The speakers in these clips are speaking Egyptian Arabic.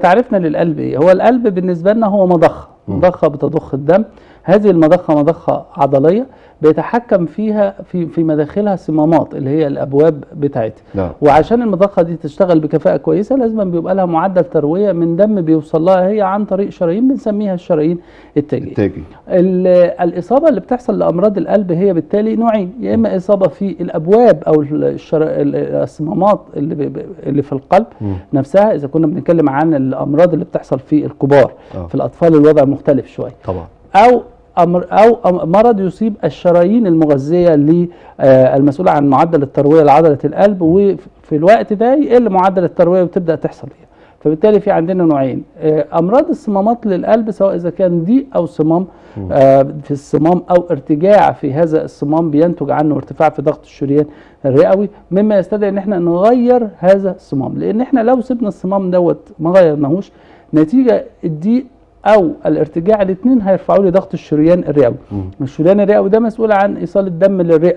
تعريفنا للقلب ايه هو القلب بالنسبه لنا هو مضخه مضخه بتضخ الدم هذه المضخه مضخه عضليه بيتحكم فيها في في مداخلها صمامات اللي هي الابواب بتاعتها نعم وعشان المضخه دي تشتغل بكفاءه كويسه لازم بيبقى لها معدل ترويه من دم بيوصل لها هي عن طريق شرايين بنسميها الشرايين التاجيه التاجي ال- الاصابه اللي بتحصل لامراض القلب هي بالتالي نوعين يا اما اصابه في الابواب او الشر... ال- الصمامات اللي ب... ب- اللي في القلب مم. نفسها اذا كنا بنتكلم عن الامراض اللي بتحصل في الكبار آه. في الاطفال الوضع مختلف شويه طبعا او أمر او أم- مرض يصيب الشرايين المغذيه للمسؤوله عن معدل الترويه لعضله القلب وفي الوقت ده يقل معدل الترويه وتبدا تحصل فيها فبالتالي في عندنا نوعين آه، امراض الصمامات للقلب سواء اذا كان ضيق او صمام آه، في الصمام او ارتجاع في هذا الصمام بينتج عنه ارتفاع في ضغط الشريان الرئوي مما يستدعي ان احنا نغير هذا الصمام لان احنا لو سيبنا الصمام دوت ما غيرناهوش نتيجه الضيق او الارتجاع الاثنين هيرفعوا لي ضغط الشريان الرئوي مم. الشريان الرئوي ده مسؤول عن ايصال الدم للرئه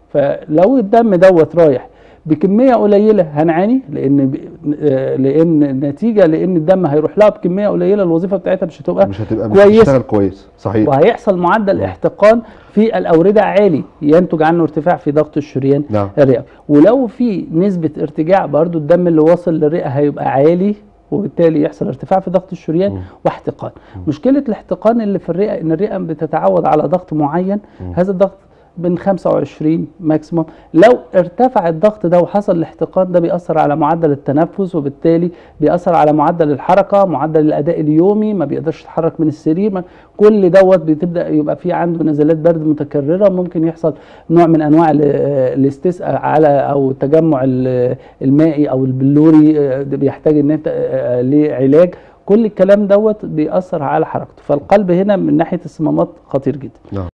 فلو الدم دوت رايح بكميه قليله هنعاني لان ب... آه، لان نتيجه لان الدم هيروح لها بكميه قليله الوظيفه بتاعتها مش هتبقى مش هتبقى مش كويس. هتشتغل كويس صحيح وهيحصل معدل احتقان في الاورده عالي ينتج عنه ارتفاع في ضغط الشريان نعم الرئوي ولو في نسبه ارتجاع برضو الدم اللي واصل للرئه هيبقى عالي وبالتالي يحصل ارتفاع في ضغط الشريان مم. واحتقان مشكله الاحتقان اللي في الرئه ان الرئه بتتعود على ضغط معين هذا الضغط من 25 ماكسيموم لو ارتفع الضغط ده وحصل الاحتقان ده بيأثر على معدل التنفس وبالتالي بيأثر على معدل الحركة معدل الأداء اليومي ما بيقدرش يتحرك من السرير ما كل دوت بتبدأ يبقى في عنده نزلات برد متكررة ممكن يحصل نوع من أنواع ال- الاستسقاء على أو التجمع ال- المائي أو البلوري آه، ده بيحتاج إن أنت آه، لعلاج كل الكلام دوت بيأثر على حركته فالقلب هنا من ناحية الصمامات خطير جدا نعم